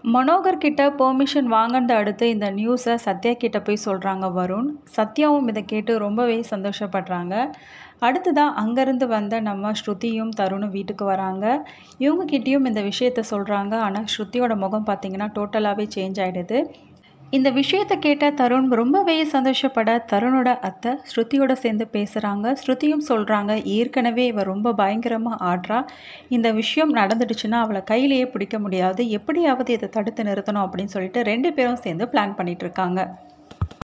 மனோகர் கிட்ட பெர்மிஷன் வாங்கினதை அடுத்து இந்த நியூஸை சத்யா கிட்ட போய் சொல்கிறாங்க வருண் சத்யாவும் இதை கேட்டு ரொம்பவே சந்தோஷப்படுறாங்க அடுத்ததாக அங்கேருந்து வந்த நம்ம ஸ்ருதியும் தருணும் வீட்டுக்கு வராங்க இவங்கக்கிட்டேயும் இந்த விஷயத்த சொல்கிறாங்க ஆனால் ஸ்ருதியோட முகம் பார்த்திங்கன்னா டோட்டலாகவே சேஞ்ச் ஆகிடுது இந்த விஷயத்தை கேட்ட தருண் ரொம்பவே சந்தோஷப்பட தருணோட அத்தை ஸ்ருதியோட சேர்ந்து பேசுகிறாங்க ஸ்ருதியும் சொல்கிறாங்க ஏற்கனவே இவ ரொம்ப பயங்கரமாக ஆடுறா இந்த விஷயம் நடந்துடுச்சுன்னா அவளை கையிலேயே பிடிக்க முடியாது எப்படியாவது இதை தடுத்து நிறுத்தணும் அப்படின்னு சொல்லிட்டு ரெண்டு பேரும் சேர்ந்து பிளான் பண்ணிட்டு இருக்காங்க